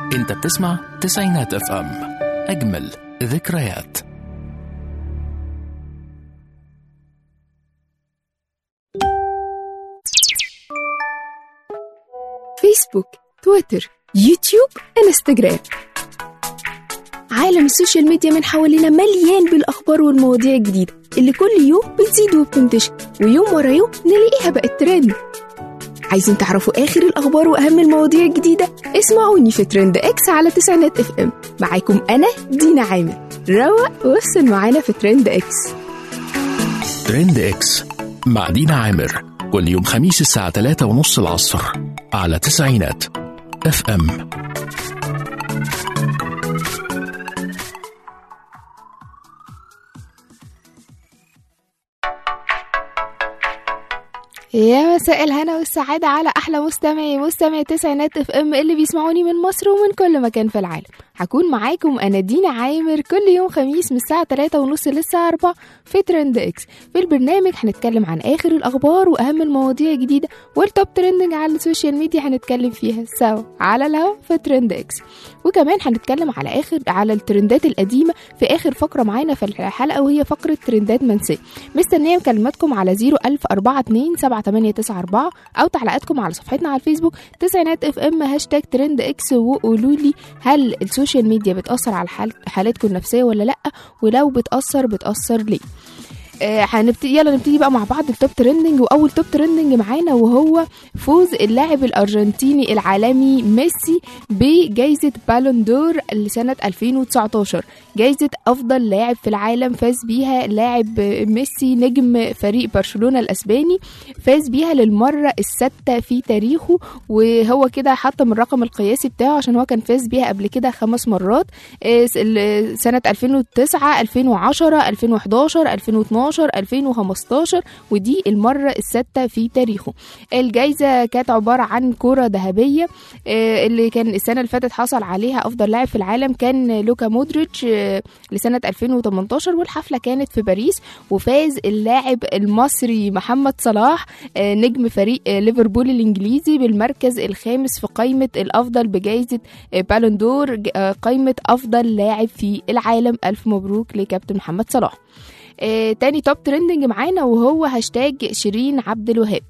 انت بتسمع تسعينات اف ام اجمل ذكريات فيسبوك تويتر يوتيوب انستغرام عالم السوشيال ميديا من حوالينا مليان بالأخبار والمواضيع الجديدة اللي كل يوم بتزيد وبتنتشر ويوم ورا يوم نلاقيها بقت ترند عايزين تعرفوا آخر الأخبار وأهم المواضيع الجديدة؟ اسمعوني في ترند إكس على تسعينات اف ام معاكم أنا دينا عامر روق وافصل معانا في ترند إكس ترند اكس مع دينا عامر كل يوم خميس الساعة 3 ونص العصر على تسعينات اف ام يا مساء الهنا والسعادة على أحلى مستمعي مستمعي تسعينات اف ام اللي بيسمعوني من مصر ومن كل مكان في العالم هكون معاكم أنا دينا عامر كل يوم خميس من الساعة 3 ونص للساعة 4 في ترند اكس في البرنامج هنتكلم عن آخر الأخبار وأهم المواضيع الجديدة والتوب ترندنج على السوشيال ميديا هنتكلم فيها سوا على الهوا في ترند اكس وكمان هنتكلم على آخر على الترندات القديمة في آخر فقرة معانا في الحلقة وهي فقرة ترندات منسية مستنية مكالماتكم على 01042 7894 أو تعليقاتكم على صفحتنا على الفيسبوك تسعينات اف ام هاشتاج ترند اكس وقولوا لي هل السوشيال ميديا بتأثر على حال حالتكم النفسية ولا لأ ولو بتأثر بتأثر ليه آه، هنبتدي يلا نبتدي بقى مع بعض التوب ترندنج واول توب ترندنج معانا وهو فوز اللاعب الارجنتيني العالمي ميسي بجائزه بالون دور لسنه 2019 جائزه افضل لاعب في العالم فاز بيها لاعب ميسي نجم فريق برشلونه الاسباني فاز بيها للمره السادسه في تاريخه وهو كده حطم الرقم القياسي بتاعه عشان هو كان فاز بيها قبل كده خمس مرات آه، س- ال- سنه 2009 2010 2011 2012 2015 ودي المرة السادسة في تاريخه الجايزة كانت عبارة عن كرة ذهبية آه، اللي كان السنة اللي فاتت حصل عليها أفضل لاعب في العالم كان لوكا مودريتش آه، لسنة 2018 والحفلة كانت في باريس وفاز اللاعب المصري محمد صلاح آه، نجم فريق آه، ليفربول الإنجليزي بالمركز الخامس في قائمة الأفضل بجائزة آه، بالون دور ج- آه، قائمة أفضل لاعب في العالم ألف مبروك لكابتن محمد صلاح آه، تاني توب ترندنج معانا وهو هاشتاج شيرين عبد الوهاب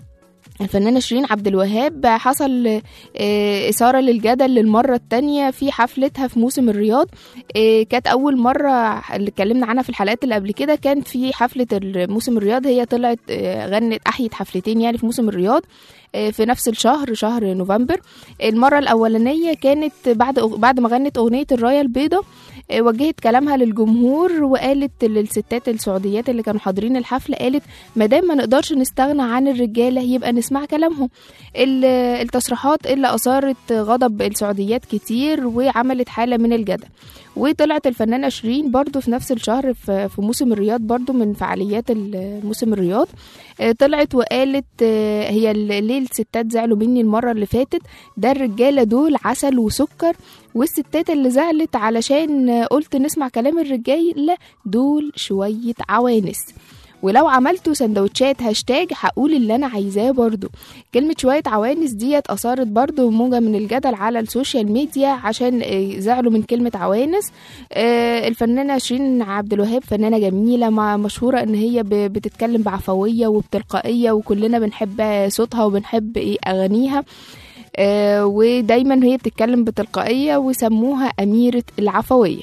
الفنانة شيرين عبد الوهاب حصل آه، إثارة للجدل للمرة التانية في حفلتها في موسم الرياض آه، كانت أول مرة اللي اتكلمنا عنها في الحلقات اللي قبل كده كانت في حفلة موسم الرياض هي طلعت آه، غنت أحيت حفلتين يعني في موسم الرياض آه، في نفس الشهر شهر نوفمبر المرة الأولانية كانت بعد بعد ما غنت أغنية الراية البيضاء آه، وجهت كلامها للجمهور وقالت للستات السعوديات اللي كانوا حاضرين الحفلة قالت ما دام ما نقدرش نستغنى عن الرجالة يبقى نسمع كلامهم ال- التصريحات اللي أثارت غضب السعوديات كتير وعملت حالة من الجدل وطلعت الفنانة شيرين برضو في نفس الشهر في في موسم الرياض برضو من فعاليات ال- موسم الرياض آه، طلعت وقالت آه، هي ال- ليه الستات زعلوا مني المرة اللي فاتت ده الرجالة دول عسل وسكر والستات اللي زعلت علشان آه، قلت نسمع كلام الرجال دول شوية عوانس ولو عملتوا سندوتشات هاشتاج هقول اللي انا عايزاه برضو كلمة شوية عوانس ديت اثارت برضو موجة من الجدل على السوشيال ميديا عشان آه، زعلوا من كلمة عوانس آه، الفنانة شيرين عبد الوهاب فنانة جميلة مع مشهورة ان هي ب- بتتكلم بعفوية وبتلقائية وكلنا بنحب صوتها وبنحب إيه اغانيها آه، ودايما هي بتتكلم بتلقائية وسموها أميرة العفوية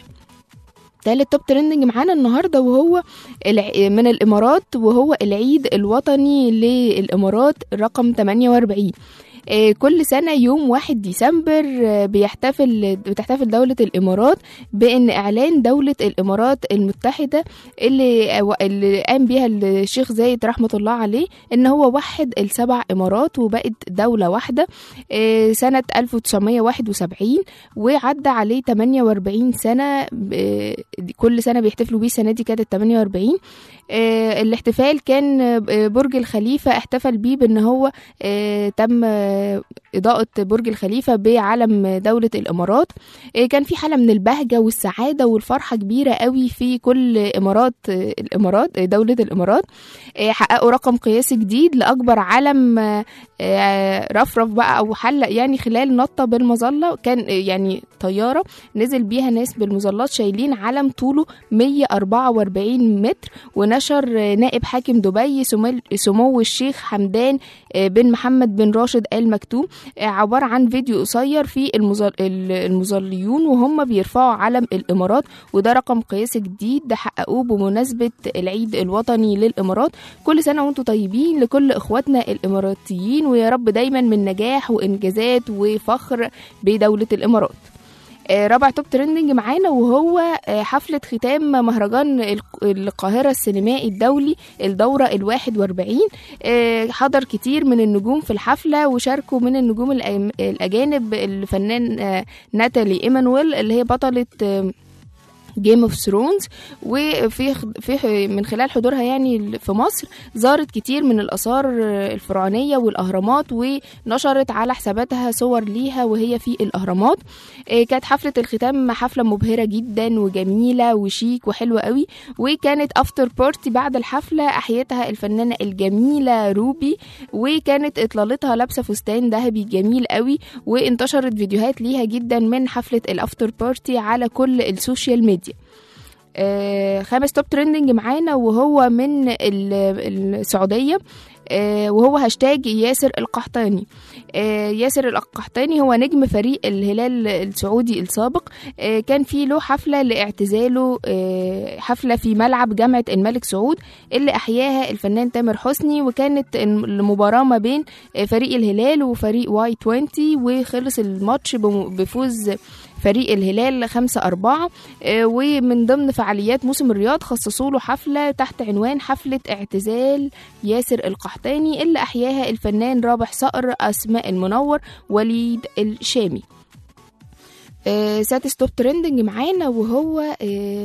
تالت توب ترندنج معانا النهارده وهو الع- من الامارات وهو العيد الوطني للامارات رقم 48 آه، كل سنة يوم واحد ديسمبر آه، بيحتفل بتحتفل دولة الإمارات بأن إعلان دولة الإمارات المتحدة اللي اللي قام بيها الشيخ زايد رحمة الله عليه إن هو وحد السبع إمارات وبقت دولة واحدة آه، سنة 1971 وعدى عليه 48 سنة آه، كل سنة بيحتفلوا بيه السنة دي كانت 48 آه، الاحتفال كان آه، برج الخليفة احتفل بيه بأن هو آه، تم آه، إضاءة برج الخليفة بعلم دولة الإمارات آه، كان في حالة من البهجة والسعادة والفرحة كبيرة قوي في كل إمارات آه، الإمارات آه، دولة الإمارات آه، حققوا رقم قياسي جديد لأكبر علم آه، آه، رفرف بقى أو حلق يعني خلال نطة بالمظلة كان آه، يعني طيارة نزل بيها ناس بالمظلات شايلين علم طوله 144 متر ونشر آه، نائب حاكم دبي سمو- سمو الشيخ حمدان آه، بن محمد بن راشد آل مكتوم آه، عبارة عن فيديو قصير في المظل ال- المظليون وهم بيرفعوا علم الإمارات وده رقم قياسي جديد حققوه بمناسبة العيد الوطني للإمارات كل سنة وانتم طيبين لكل إخواتنا الإماراتيين ويا رب دايما من نجاح وإنجازات وفخر بدولة الإمارات آه، رابع توب ترندنج معانا وهو آه، حفلة ختام مهرجان الق- القاهرة السينمائي الدولي الدورة الواحد واربعين آه، حضر كتير من النجوم في الحفلة وشاركوا من النجوم الأم- الأجانب الفنان آه، ناتالي إيمانويل اللي هي بطلة جيم اوف ثرونز وفي في من خلال حضورها يعني في مصر زارت كتير من الآثار الفرعونية والأهرامات ونشرت على حساباتها صور ليها وهي في الأهرامات آه، كانت حفلة الختام حفلة مبهرة جدا وجميلة وشيك وحلوة قوي وكانت افتر بارتي بعد الحفلة أحيتها الفنانة الجميلة روبي وكانت إطلالتها لابسة فستان ذهبي جميل قوي وانتشرت فيديوهات ليها جدا من حفلة الافتر بارتي على كل السوشيال ميديا آه، خامس توب ترندنج معانا وهو من ال- السعودية آه، وهو هاشتاج ياسر القحطاني آه، ياسر القحطاني هو نجم فريق الهلال السعودي السابق آه، كان في له حفلة لاعتزاله آه، حفلة في ملعب جامعة الملك سعود اللي أحياها الفنان تامر حسني وكانت المباراة ما بين آه، فريق الهلال وفريق واي 20 وخلص الماتش بم- بفوز فريق الهلال 5 4 ومن ضمن فعاليات موسم الرياض خصصوا له حفلة تحت عنوان حفلة اعتزال ياسر القحطاني اللي أحياها الفنان رابح صقر أسماء المنور وليد الشامي آه، سادس توب ترندنج معانا وهو آه،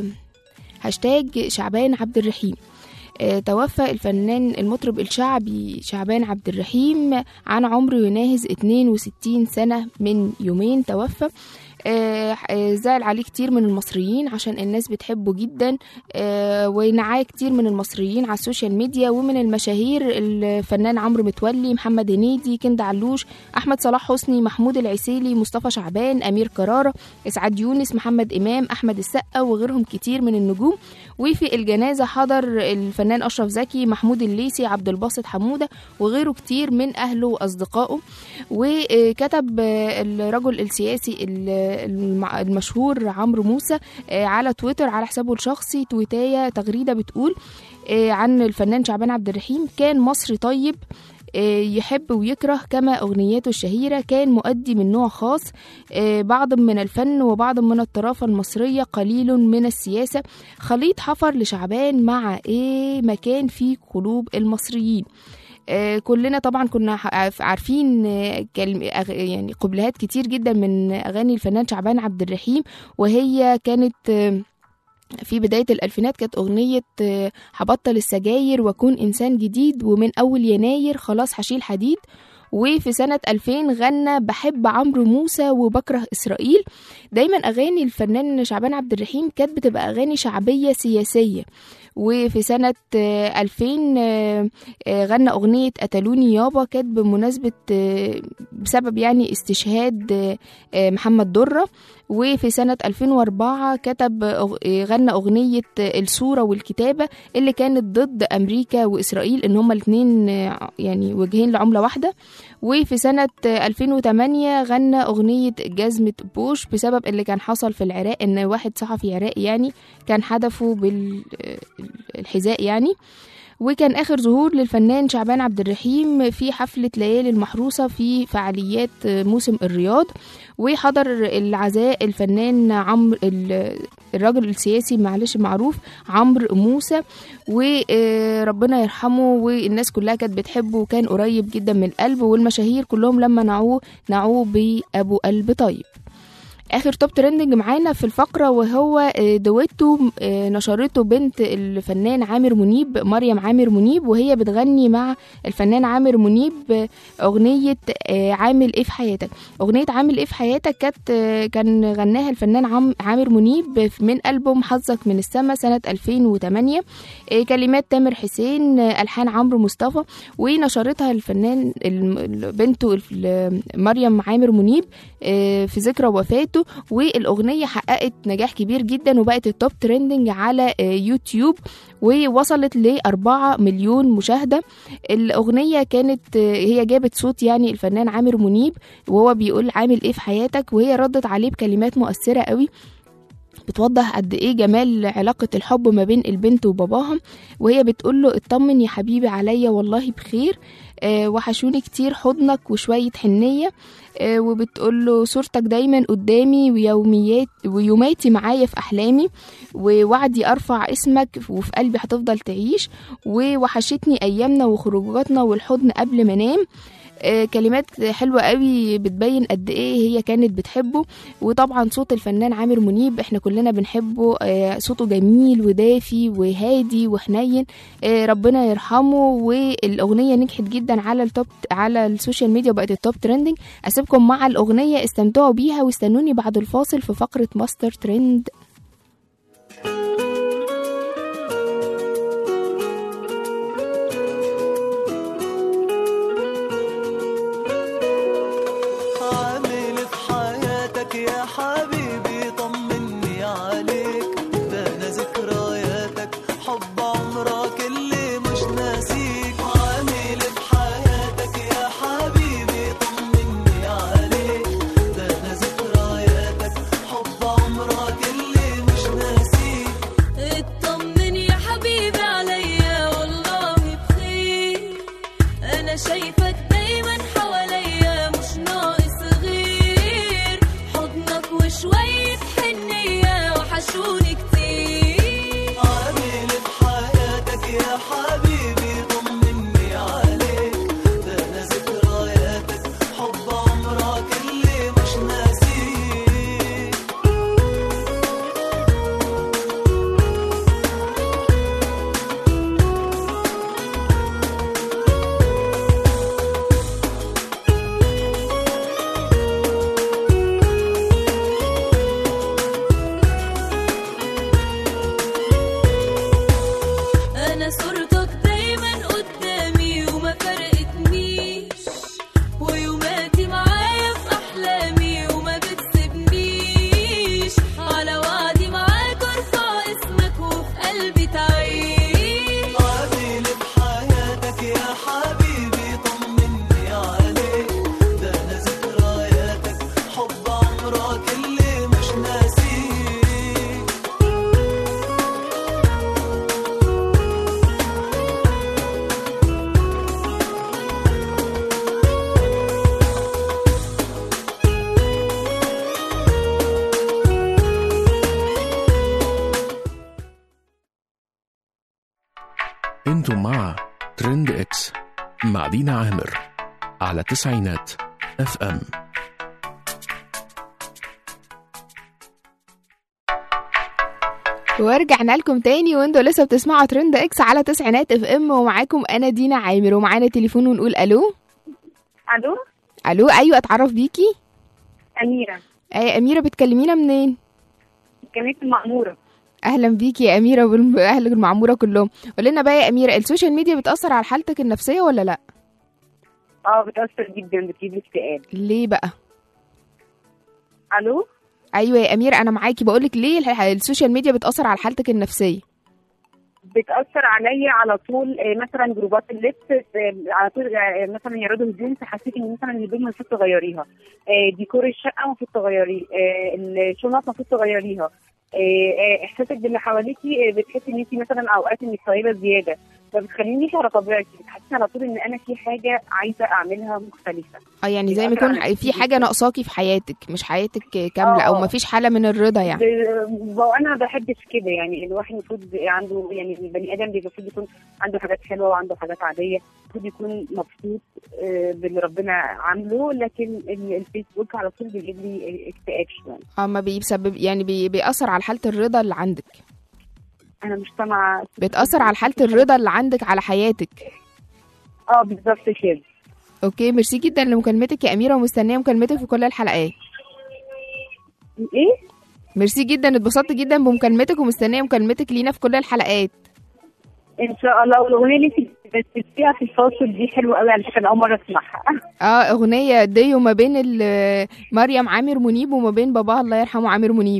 هاشتاج شعبان عبد الرحيم آه، توفى الفنان المطرب الشعبي شعبان عبد الرحيم عن عمر يناهز 62 سنة من يومين توفى آه، آه، زعل عليه كتير من المصريين عشان الناس بتحبه جدا آه، ونعاه كتير من المصريين على السوشيال ميديا ومن المشاهير الفنان عمرو متولي محمد هنيدي كند علوش احمد صلاح حسني محمود العسيلي مصطفى شعبان امير كرارة اسعاد يونس محمد امام احمد السقا وغيرهم كتير من النجوم وفي الجنازة حضر الفنان أشرف زكي محمود الليثي عبد الباسط حمودة وغيره كتير من أهله وأصدقائه وكتب الرجل السياسي المع- المشهور عمرو موسى على تويتر على حسابه الشخصي تويتاية تغريدة بتقول عن الفنان شعبان عبد الرحيم كان مصري طيب يحب ويكره كما أغنياته الشهيرة كان مؤدي من نوع خاص بعض من الفن وبعض من الطرافة المصرية قليل من السياسة خليط حفر لشعبان مع إيه مكان في قلوب المصريين آه، كلنا طبعا كنا ح- عارفين آه، كلم- أغ- يعني قبلات كتير جدا من اغاني الفنان شعبان عبد الرحيم وهي كانت آه، في بداية الألفينات كانت أغنية آه، هبطل السجاير وأكون إنسان جديد ومن أول يناير خلاص هشيل حديد وفي سنة 2000 غنى بحب عمرو موسى وبكره إسرائيل دايما أغاني الفنان شعبان عبد الرحيم كانت بتبقى أغاني شعبية سياسية وفي سنة آه، 2000 آه، آه، غنى أغنية قتلوني يابا كانت بمناسبة آه، بسبب يعني استشهاد آه، آه، محمد درة وفي سنة 2004 كتب أغ- آه، غنى أغنية آه، الصورة والكتابة اللي كانت ضد أمريكا وإسرائيل إن هما الاتنين آه، يعني وجهين لعملة واحدة وفي سنة آه، 2008 غنى أغنية جزمة بوش بسبب اللي كان حصل في العراق إن واحد صحفي عراقي يعني كان حدفه بالحذاء يعني وكان آخر ظهور للفنان شعبان عبد الرحيم في حفلة ليالي المحروسة في فعاليات موسم الرياض وحضر العزاء الفنان عمرو ال- الراجل السياسي معلش معروف عمرو موسى وربنا يرحمه والناس كلها كانت بتحبه وكان قريب جدا من القلب والمشاهير كلهم لما نعوه نعوه بأبو قلب طيب اخر توب ترندنج معانا في الفقره وهو آه، دويتو آه، نشرته بنت الفنان عامر منيب مريم عامر منيب وهي بتغني مع الفنان عامر منيب آه، اغنيه آه، عامل ايه في حياتك اغنيه عامل ايه في حياتك كانت آه، كان غناها الفنان عم- عامر منيب من البوم حظك من السما سنه 2008 آه، كلمات تامر حسين آه، الحان عمرو مصطفى ونشرتها الفنان الم- ال- بنته ال- مريم عامر منيب آه، في ذكرى وفاته والاغنيه حققت نجاح كبير جدا وبقت التوب ترندنج على آه، يوتيوب ووصلت ل 4 مليون مشاهده الاغنيه كانت آه، هي جابت صوت يعني الفنان عامر منيب وهو بيقول عامل ايه في حياتك وهي ردت عليه بكلمات مؤثره قوي بتوضح قد ايه جمال علاقة الحب ما بين البنت وباباها وهي بتقول له اطمن يا حبيبي عليا والله بخير آه وحشوني كتير حضنك وشوية حنية آه وبتقول له صورتك دايما قدامي ويوميات ويوماتي معايا في أحلامي ووعدي أرفع اسمك وفي قلبي هتفضل تعيش ووحشتني أيامنا وخروجاتنا والحضن قبل ما أنام آه، كلمات حلوة قوي بتبين قد ايه هي كانت بتحبه وطبعا صوت الفنان عامر منيب احنا كلنا بنحبه آه، صوته جميل ودافي وهادي وحنين آه، ربنا يرحمه والاغنيه نجحت جدا على التوب على السوشيال ميديا وبقت التوب ترندنج اسيبكم مع الاغنيه استمتعوا بيها واستنوني بعد الفاصل في فقره ماستر ترند عامل في حياتك يا حبيبي طمني عليك ده انا ذكرياتك حب عمرك اللي مش ناسيك عامل في حياتك يا حبيبي طمني عليك ده انا ذكرياتك حب عمرك اللي مش ناسيك اطمن يا حبيبي عليا والله بخير انا شايفك دايما حواليا مش ناقص غير حضنك وشوية حنية وحشوني كتير عامل في حياتك يا حبيبي طمني عليك ده انا ذكرياتك حب عمرك اللي مش ناسيك انا صورتك دايما قدامي وما فرقتنيش ويوماتي معايا في احلامي وما بتسيبنيش على وعدي معاك ارفع اسمك وفي قلبي تعيش عامل في حياتك يا حبيبي طمني عليك ده انا ذكرياتك حب عمرك اللي مش ناسيك انتم مع ترند اكس مع دينا عامر على تسعينات اف ام ورجعنا لكم تاني وانتوا لسه بتسمعوا ترند اكس على تسعينات اف ام ومعاكم انا دينا عامر ومعانا تليفون ونقول الو الو الو ايوه اتعرف بيكي اميره اي اميره بتكلمينا منين كانت المعموره اهلا بيكي يا اميره واهل المعموره كلهم قول لنا بقى يا اميره السوشيال ميديا بتاثر على حالتك النفسيه ولا لا اه بتاثر جدا بتجيب لي اكتئاب ليه بقى الو ايوه يا اميره انا معاكي بقولك ليه الح- السوشيال ميديا بتاثر على حالتك النفسيه بتاثر عليا على طول آه، مثلا جروبات اللبس آه، على طول آه، مثلا يعرضوا هدوم فحسيت ان مثلا الهدوم المفروض تغيريها آه، ديكور الشقه المفروض تغيريه آه، الشنط المفروض تغيريها آه، آه، احساسك باللي حواليكي آه، بتحسي ان انت مثلا اوقات انك طيبه زياده ما بتخلينيش على طبيعتي بتحسسني على طول ان انا في حاجه عايزه اعملها مختلفه اه يعني زي ما بيأثر يكون على في نفسيتي حاجه جداً. ناقصاكي في حياتك مش حياتك كامله او آه. ما فيش حاله من الرضا يعني ب- وانا ما بحبش كده يعني الواحد المفروض عنده يعني البني ادم بيبقى المفروض يكون عنده حاجات حلوه وعنده حاجات عاديه المفروض يكون مبسوط آه، باللي ربنا عامله لكن ال- الفيسبوك على طول بيجيب لي اكتئاب شويه اه ما بيسبب يعني بي بيأثر على حاله الرضا اللي عندك انا مش سامعه بتأثر على حاله الرضا اللي عندك على حياتك اه بالظبط كده اوكي ميرسي جدا لمكالمتك يا اميره ومستنيه مكالمتك في كل الحلقات ايه ميرسي جدا اتبسطت جدا بمكالمتك ومستنيه مكالمتك لينا في كل الحلقات ان شاء الله والاغنيه اللي انت بتسمعيها في الفاصل دي حلوه قوي على فكره انا اول مره اسمعها اه اغنيه ديو ما بين ال- مريم عامر منيب وما بين باباها الله يرحمه عامر منيب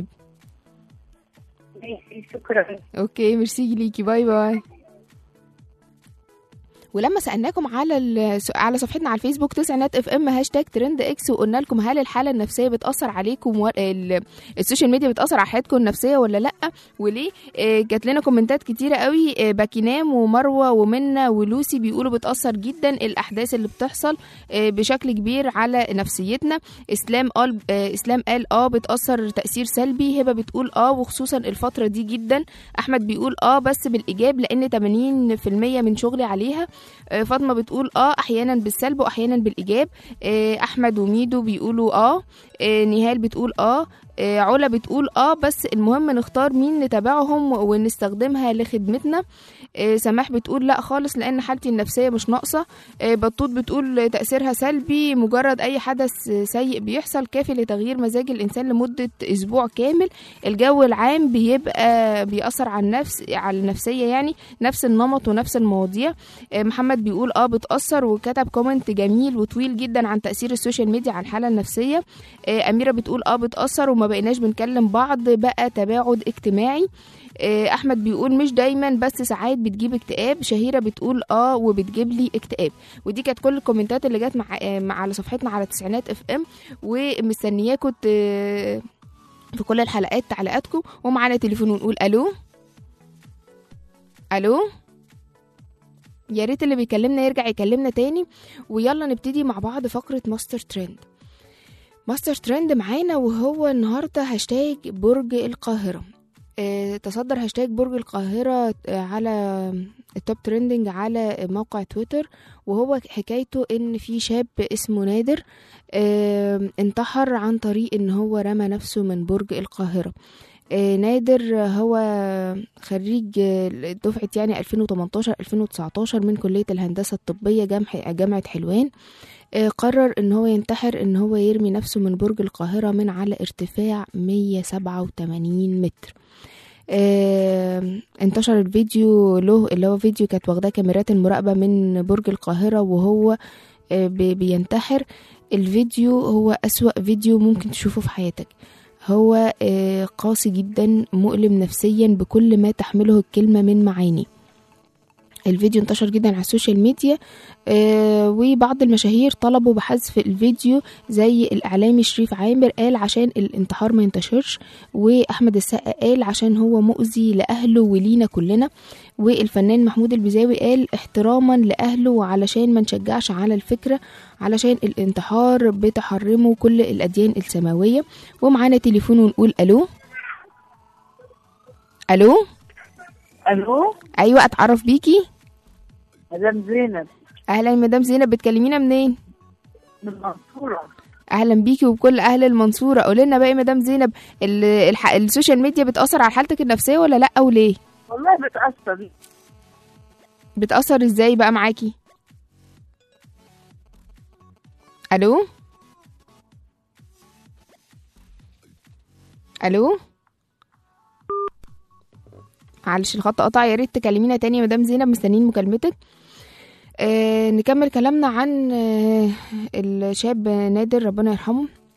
ماشي، شكرا اوكي ميرسي ليكي باي باي ولما سالناكم على ال- على صفحتنا على الفيسبوك تسعينات اف ام هاشتاج ترند اكس وقلنا لكم هل الحاله النفسيه بتاثر عليكم و... ال... السوشيال ميديا بتاثر على حياتكم النفسيه ولا لا وليه آه، جات لنا كومنتات كتيره قوي آه، باكينام ومروه ومنى ولوسي بيقولوا بتاثر جدا الاحداث اللي بتحصل آه، بشكل كبير على نفسيتنا اسلام قال آه، اسلام قال اه بتاثر تاثير سلبي هبه بتقول اه وخصوصا الفتره دي جدا احمد بيقول اه بس بالايجاب لان 80% من شغلي عليها آه، فاطمه بتقول اه احيانا بالسلب واحيانا بالايجاب آه، احمد وميدو بيقولوا اه آه، نهال بتقول اه آه، علا بتقول اه بس المهم نختار مين نتابعهم ونستخدمها لخدمتنا آه، سماح بتقول لا خالص لان حالتي النفسيه مش ناقصه آه، بطوط بتقول تاثيرها سلبي مجرد اي حدث سيء بيحصل كافي لتغيير مزاج الانسان لمده اسبوع كامل الجو العام بيبقى بيأثر على النفس على النفسيه يعني نفس النمط ونفس المواضيع آه، محمد بيقول اه بتأثر وكتب كومنت جميل وطويل جدا عن تأثير السوشيال ميديا على الحالة النفسية آه، أميرة بتقول اه بتأثر وما بقيناش بنكلم بعض بقى تباعد اجتماعي آه، احمد بيقول مش دايما بس ساعات بتجيب اكتئاب شهيره بتقول اه وبتجيب لي اكتئاب ودي كانت كل الكومنتات اللي جت مع, آه، مع على صفحتنا على تسعينات اف ام ومستنياكم ت- في كل الحلقات تعليقاتكم ومعانا تليفون ونقول الو الو يا ريت اللي بيكلمنا يرجع يكلمنا تاني ويلا نبتدي مع بعض فقرة ماستر ترند ماستر ترند معانا وهو النهاردة هاشتاج برج القاهرة آه، تصدر هاشتاج برج القاهرة آه، على التوب ترندنج على موقع تويتر وهو حكايته ان في شاب اسمه نادر آه، انتحر عن طريق ان هو رمى نفسه من برج القاهرة آه، نادر هو خريج آه، دفعة يعني 2018 2019 من كلية الهندسة الطبية جامعة جامعة حلوان آه، قرر ان هو ينتحر ان هو يرمي نفسه من برج القاهرة من على ارتفاع 187 متر آه، انتشر الفيديو له اللي هو فيديو كانت واخداه كاميرات المراقبة من برج القاهرة وهو آه، بي- بينتحر الفيديو هو أسوأ فيديو ممكن تشوفه في حياتك هو آه، قاسي جدا مؤلم نفسيا بكل ما تحمله الكلمة من معاني الفيديو انتشر جدا على السوشيال ميديا آه وبعض المشاهير طلبوا بحذف الفيديو زي الإعلامي شريف عامر قال عشان الانتحار ما ينتشرش وأحمد السقا قال عشان هو مؤذي لأهله ولينا كلنا والفنان محمود البزاوي قال احتراما لأهله وعلشان ما نشجعش على الفكرة علشان الانتحار بتحرمه كل الأديان السماوية ومعانا تليفون ونقول ألو ألو الو أيوة أتعرف بيكي مدام زينب أهلا مدام زينب بتكلمينا منين من المنصوره اهلا بيكي وبكل اهل المنصوره قولي لنا بقى يا مدام زينب ال- الح... السوشيال ميديا بتاثر على حالتك النفسيه ولا لا وليه والله بتاثر بتاثر ازاي بقى معاكي الو الو معلش الخط قطع يا ريت تكلمينا تاني يا مدام زينب مستنيين مكالمتك آه نكمل كلامنا عن آه الشاب نادر ربنا يرحمه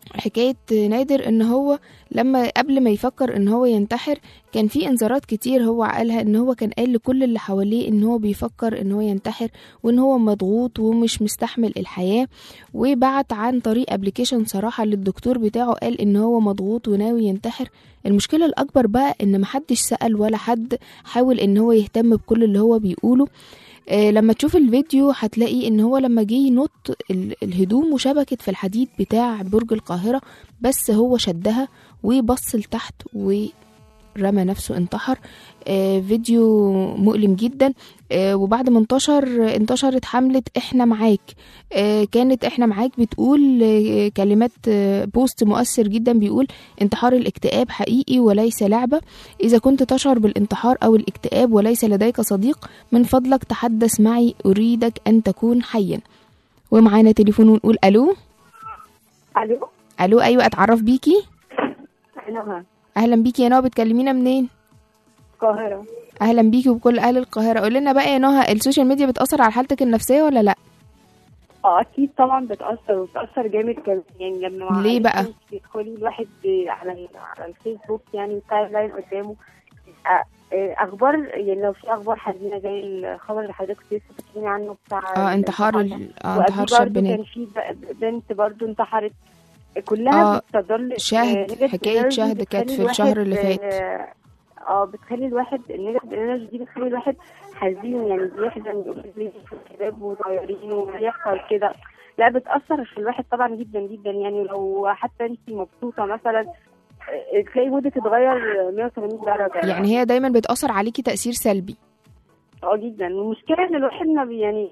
حكاية نادر ان هو لما قبل ما يفكر ان هو ينتحر كان في انذارات كتير هو قالها ان هو كان قال لكل اللي حواليه ان هو بيفكر ان هو ينتحر وان هو مضغوط ومش مستحمل الحياة وبعت عن طريق ابلكيشن صراحة للدكتور بتاعه قال ان هو مضغوط وناوي ينتحر المشكلة الاكبر بقى ان محدش سأل ولا حد حاول ان هو يهتم بكل اللي هو بيقوله آه، لما تشوف الفيديو هتلاقي ان هو لما جه ينط ال- الهدوم وشبكت في الحديد بتاع برج القاهرة بس هو شدها وبص لتحت ورمى نفسه انتحر آه، فيديو مؤلم جدا آه، وبعد ما انتشر انتشرت حملة احنا معاك آه، كانت احنا معاك بتقول آه، كلمات آه، بوست مؤثر جدا بيقول انتحار الاكتئاب حقيقي وليس لعبة إذا كنت تشعر بالانتحار أو الاكتئاب وليس لديك صديق من فضلك تحدث معي أريدك أن تكون حيا ومعانا تليفون ونقول ألو الو ألو أيوة أتعرف بيكي انا أهلا بيكي يا نوى بتكلمينا منين القاهره أهلا بيكي وبكل أهل القاهرة قول لنا بقى يا نهى السوشيال ميديا بتأثر على حالتك النفسية ولا لأ اه اكيد طبعا بتاثر وبتاثر جامد كمان يعني لما مع ليه بقى؟ الناس بيدخلي الواحد على ال- على الفيسبوك يعني التايم لاين قدامه آه، آه، اخبار يعني لو في اخبار حزينه زي الخبر اللي حضرتك كنت لسه بتتكلمي عنه بتاع اه انتحار الانتحار ده. ال- اه انتحار وقبل شاب برضه نادي كان في ب- بنت برضه انتحرت كلها آه، بتضل شهد، negative حكاية energy شهد كانت بتخلي في الشهر الواحد، اللي فات. آه، اه بتخلي الواحد النيجاتيف انرجي دي بتخلي الواحد حزين يعني بيحزن يقول ليه في الشباب وصغيرين وبيحصل كده لا بتأثر في الواحد طبعا جدا جدا يعني لو حتى انت مبسوطة مثلا آه، تلاقي مودك اتغير 180 درجة يعني هي دايما بتأثر عليكي تأثير سلبي اه جدا والمشكلة ان الواحد ما بي يعني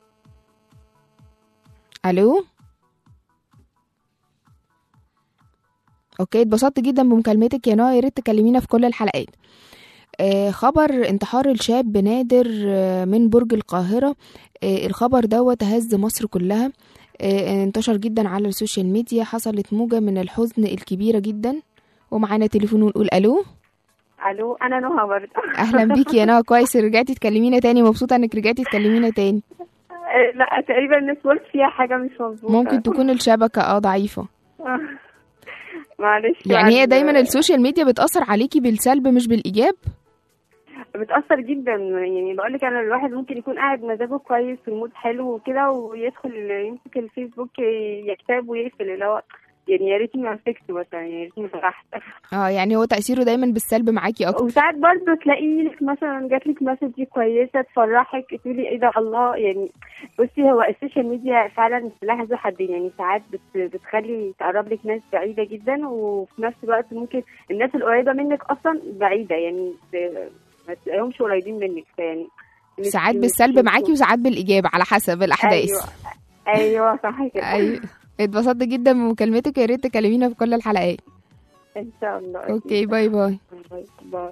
الو اوكي اتبسطت جدا بمكالمتك يا نوى يا ريت تكلمينا في كل الحلقات آه خبر انتحار الشاب نادر آه من برج القاهرة آه الخبر دوت هز مصر كلها آه انتشر جدا على السوشيال ميديا حصلت موجة من الحزن الكبيرة جدا ومعانا تليفون ونقول الو الو انا نهى برضه اهلا بيكي يا نوى كويس رجعتي تكلمينا تاني مبسوطة انك رجعتي تكلمينا تاني آه، لا تقريبا النتورك فيها حاجة مش مظبوطة ممكن تكون الشبكة اه ضعيفة معلش يعني هي عن- دايما السوشيال ميديا بتأثر عليكي بالسلب مش بالإيجاب بتأثر جدا يعني بقول لك انا الواحد ممكن يكون قاعد مزاجه كويس والمود حلو وكده ويدخل يمسك الفيسبوك يكتب ويقفل اللي هو يعني يا ريتني ما مسكت مثلا يا ريتني فتحت اه يعني هو تأثيره دايما بالسلب معاكي أكتر وساعات برضه تلاقي لك مثلا جات لك مسج كويسه تفرحك تقولي ايه ده الله يعني بصي هو السوشيال ميديا فعلا سلاح ذو حدين يعني ساعات بت بتخلي تقرب لك ناس بعيده جدا وفي نفس الوقت ممكن الناس القريبه منك اصلا بعيده يعني ت- ما تلاقيهمش قريبين منك يعني مش- ساعات مش- بالسلب معاكي وساعات بالإيجاب على حسب الأحداث ايوه ايوه صح كده أيوة اتبسطت جدا بمكالمتك يا ريت تكلمينا في كل الحلقات ان شاء الله اوكي باي باي باي باي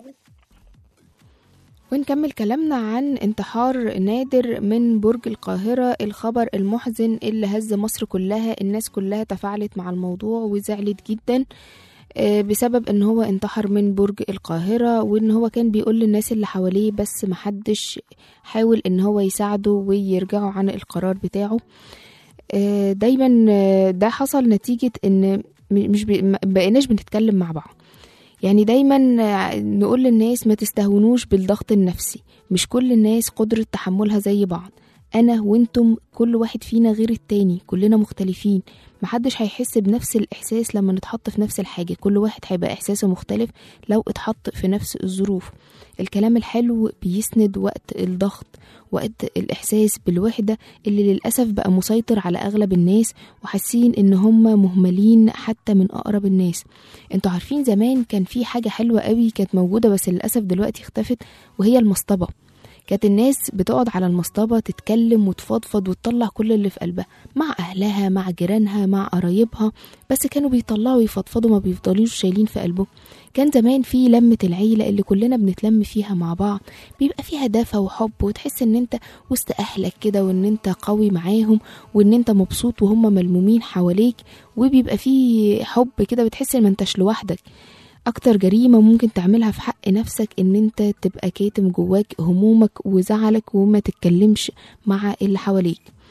ونكمل كلامنا عن انتحار نادر من برج القاهرة الخبر المحزن اللي هز مصر كلها الناس كلها تفاعلت مع الموضوع وزعلت جدا آه، بسبب ان هو انتحر من برج القاهرة وان هو كان بيقول للناس اللي حواليه بس محدش حاول ان هو يساعده ويرجعوا عن القرار بتاعه آه، دايما آه، ده حصل نتيجة ان م- مش ب- ما بقيناش بنتكلم مع بعض يعني دايما آه، نقول للناس ما تستهونوش بالضغط النفسي مش كل الناس قدرة تحملها زي بعض انا وانتم كل واحد فينا غير التاني كلنا مختلفين محدش هيحس بنفس الاحساس لما نتحط في نفس الحاجة كل واحد هيبقى احساسه مختلف لو اتحط في نفس الظروف الكلام الحلو بيسند وقت الضغط وقت الاحساس بالوحدة اللي للأسف بقى مسيطر على اغلب الناس وحاسين ان هم مهملين حتى من اقرب الناس انتوا عارفين زمان كان في حاجة حلوة قوي كانت موجودة بس للأسف دلوقتي اختفت وهي المصطبة كانت الناس بتقعد على المصطبة تتكلم وتفضفض وتطلع كل اللي في قلبها مع أهلها مع جيرانها مع قرايبها بس كانوا بيطلعوا يفضفضوا ما بيفضلوش شايلين في قلبهم كان زمان في لمة العيلة اللي كلنا بنتلم فيها مع بعض بيبقى فيها دفى وحب وتحس ان انت وسط اهلك كده وان انت قوي معاهم وان انت مبسوط وهم ملمومين حواليك وبيبقى فيه حب كده بتحس ان ما انتش لوحدك اكتر جريمة ممكن تعملها في حق نفسك ان انت تبقى كاتم جواك همومك وزعلك وما تتكلمش مع اللي حواليك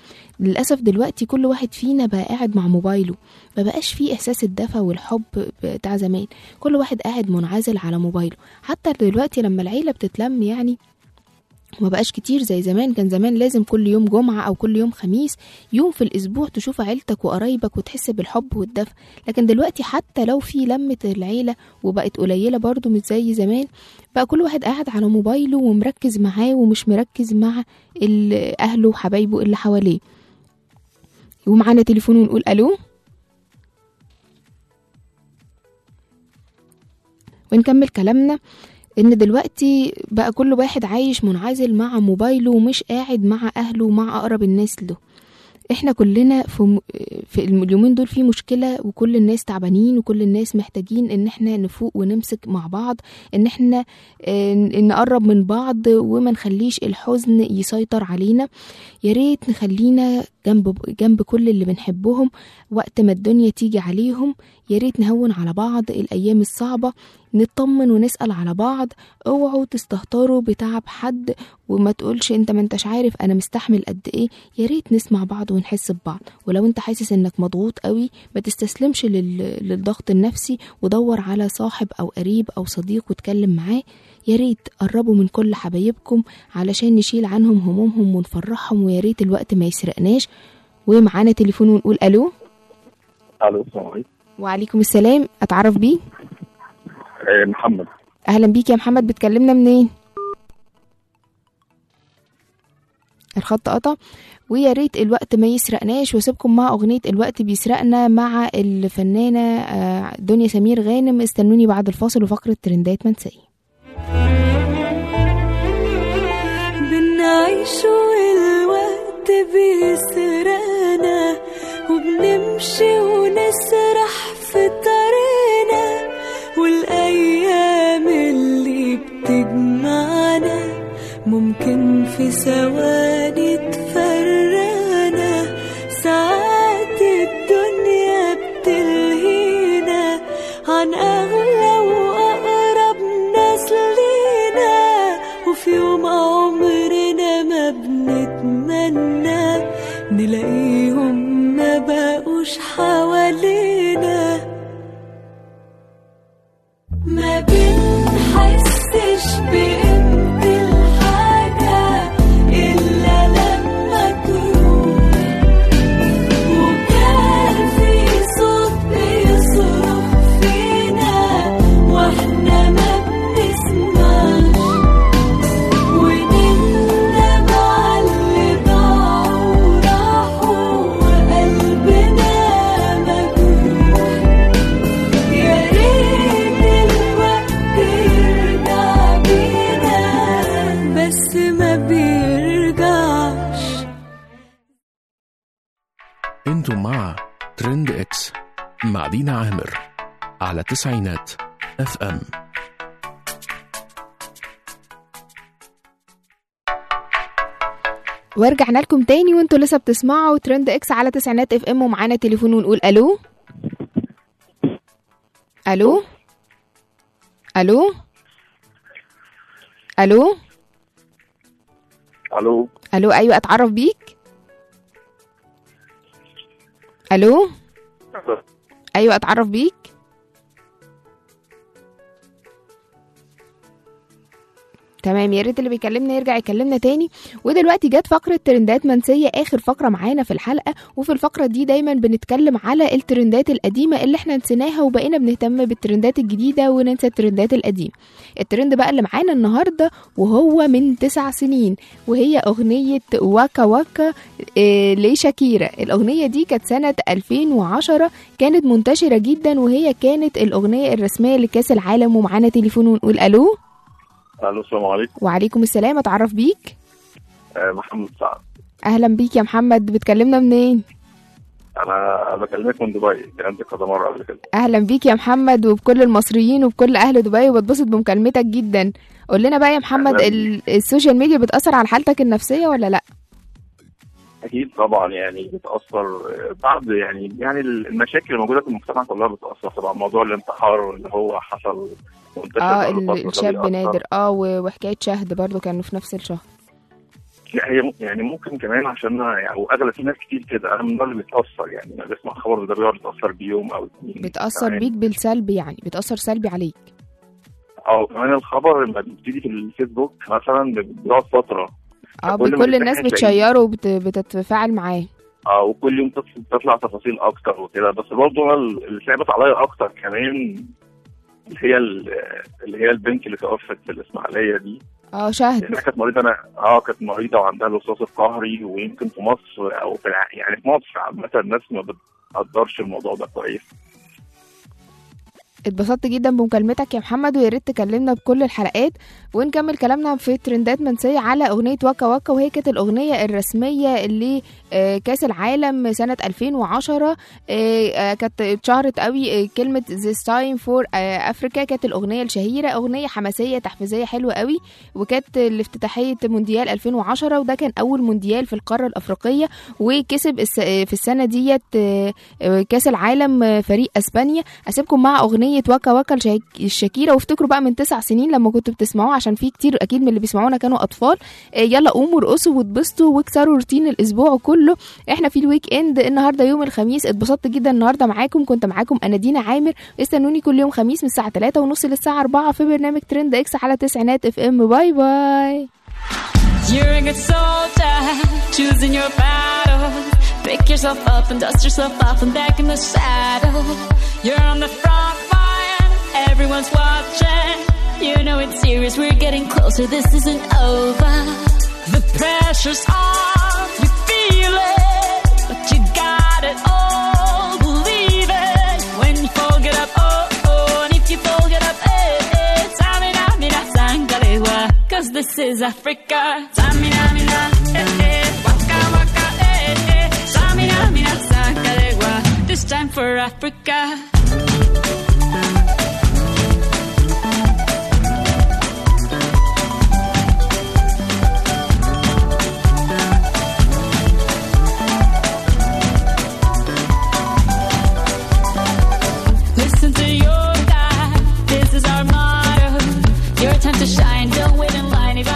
للأسف دلوقتي كل واحد فينا بقى قاعد مع موبايله ما بقاش فيه إحساس الدفى والحب بتاع زمان كل واحد قاعد منعزل على موبايله حتى دلوقتي لما العيلة بتتلم يعني ما بقاش كتير زي زمان كان زمان لازم كل يوم جمعة أو كل يوم خميس يوم في الأسبوع تشوف عيلتك وقرايبك وتحس بالحب والدفء لكن دلوقتي حتى لو في لمة العيلة وبقت قليلة برضو مش زي زمان بقى كل واحد قاعد على موبايله ومركز معاه ومش مركز مع ال- أهله وحبايبه اللي حواليه ومعانا تليفون ونقول ألو ونكمل كلامنا ان دلوقتي بقى كل واحد عايش منعزل مع موبايله ومش قاعد مع اهله ومع اقرب الناس له احنا كلنا في, م... في اليومين دول في مشكله وكل الناس تعبانين وكل الناس محتاجين ان احنا نفوق ونمسك مع بعض ان احنا آه، نقرب من بعض وما نخليش الحزن يسيطر علينا يا ريت نخلينا جنب جنب كل اللي بنحبهم وقت ما الدنيا تيجي عليهم يا ريت نهون على بعض الايام الصعبه نطمن ونسال على بعض اوعوا تستهتروا بتعب حد وما تقولش انت ما انتش عارف انا مستحمل قد ايه يا ريت نسمع بعض ونحس ببعض ولو انت حاسس انك مضغوط قوي ما تستسلمش لل... للضغط النفسي ودور على صاحب او قريب او صديق واتكلم معاه يا ريت قربوا من كل حبايبكم علشان نشيل عنهم همومهم ونفرحهم ويا ريت الوقت ما يسرقناش ومعانا تليفون ونقول الو الو السلام عليكم وعليكم السلام اتعرف بيه آه، محمد اهلا بيك يا محمد بتكلمنا منين الخط قطع ويا ريت الوقت ما يسرقناش واسيبكم مع اغنيه الوقت بيسرقنا مع الفنانه آه، دنيا سمير غانم استنوني بعد الفاصل وفقره ترندات منسيه بنعيش والوقت بيسرقنا وبنمشي ونسرح في طريقنا والأيام اللي بتجمعنا ممكن في ثواني تفرقنا ساعات الدنيا بتلهينا عن أغلى وأقرب ناس لينا وفي يوم عمرنا ما بنتمنى نلاقيهم ما بقوش حوالينا ما بنحسش بقيمة الحاجة إلا لما تروح وكان في صوت بيصرخ فينا واحنا ما بنسمعش ونندم على اللي ضاعوا وراحوا وقلبنا مجروح يا ريت الوقت يرجع بينا بس ما بيرجعش انتم مع ترند اكس مع دينا عامر على تسعينات اف ام ورجعنا لكم تاني وانتوا لسه بتسمعوا ترند اكس على تسعينات اف ام ومعانا تليفون ونقول الو الو الو الو الو الو ايوه اتعرف بيك الو ايوه اتعرف بيك تمام يا ريت اللي بيكلمنا يرجع يكلمنا تاني ودلوقتي جت فقره ترندات منسيه اخر فقره معانا في الحلقه وفي الفقره دي دايما بنتكلم على الترندات القديمه اللي احنا نسيناها وبقينا بنهتم بالترندات الجديده وننسى الترندات القديمه الترند بقى اللي معانا النهارده وهو من تسع سنين وهي اغنيه واكا واكا إيه لشاكيرا الاغنيه دي كانت سنه 2010 كانت منتشره جدا وهي كانت الاغنيه الرسميه لكاس العالم ومعانا تليفون ونقول الو الو السلام عليكم وعليكم السلام اتعرف بيك آه، محمد سعد اهلا بيك يا محمد بتكلمنا منين انا بكلمك من دبي كان عندي كذا مره قبل كده اهلا بيك يا محمد وبكل المصريين وبكل اهل دبي وبتبسط بمكالمتك جدا قول لنا بقى يا محمد أهلاً ال- السوشيال ميديا بتاثر على حالتك النفسيه ولا لا اكيد طبعا يعني بتاثر آه، بعض يعني يعني المشاكل الموجوده في المجتمع كلها بتاثر طبعا موضوع الانتحار اللي هو حصل منتشر اه بقاله ال- فترة ده الشاب بيأثر. نادر اه و- وحكايه شهد برضو كانوا في نفس الشهر لا هي م- يعني ممكن كمان عشان أنا يعني او اغلب في ناس كتير كده انا من النوع اللي بيتاثر يعني لما بسمع خبر ده بيقعد يتاثر بيوم او اتنين بتأثر كمان. بيك بالسلب يعني بتأثر سلبي عليك او كمان الخبر لما بيبتدي في الفيسبوك مثلا بيقعد فتره اه فكل ما كل الناس تفتح بتشيره وبتتفاعل معاه اه وكل يوم تط- تطلع تفاصيل اكتر وكده بس برضه انا اللي ثابت عليا اكتر كمان اللي هي ال- اللي هي البنت اللي توفت في الاسماعيليه دي اه شهد لانها كانت مريضه انا اه كانت مريضه وعندها الوسواس القهري ويمكن في مصر او في الع... يعني في مصر عامه الناس ما بتقدرش الموضوع ده كويس اتبسطت جدا بمكالمتك يا محمد ويا ريت تكلمنا بكل الحلقات ونكمل كلامنا في ترندات منسية على أغنية وكا وكا وهي كانت الأغنية الرسمية اللي آه، كأس العالم سنة 2010 آه، آه، كانت اتشهرت قوي آه، كلمة this time for آه، Africa كانت الأغنية الشهيرة أغنية حماسية تحفيزية حلوة قوي وكانت لافتتاحية مونديال 2010 وده كان أول مونديال في القارة الأفريقية وكسب الس- آه، في السنة ديت آه، آه، كأس العالم آه، فريق أسبانيا أسيبكم مع أغنية وكا وكا الشاك- الشاكيرة وافتكروا بقى من تسع سنين لما كنتوا بتسمعوها عشان في كتير أكيد من اللي بيسمعونا كانوا أطفال آه، يلا قوموا ارقصوا واتبسطوا واكسروا روتين الأسبوع كله احنا في الويك اند النهارده يوم الخميس اتبسطت جدا النهارده معاكم كنت معاكم أنا دينا عامر استنوني كل يوم خميس من الساعة 3 ونص للساعة 4 في برنامج ترند اكس على تسعينات اف ام باي باي You're a good soldier, choosing your battle. Pick yourself up and dust yourself off and back in the saddle. You're on the front line, everyone's watching. You know it's serious, we're getting closer, this isn't over. The pressure's on, you feel it, but you got it all, believe it. When you fall, get up, oh, oh, and if you fall, get up, eh, eh. Samina, mina, sangalewa, cause this is Africa. Samina, mina, eh, eh, waka, waka, eh, eh. Samina, mina, sangalewa, this time for Africa. Listen to your God, this is our motto. Your time to shine, don't wait in line. If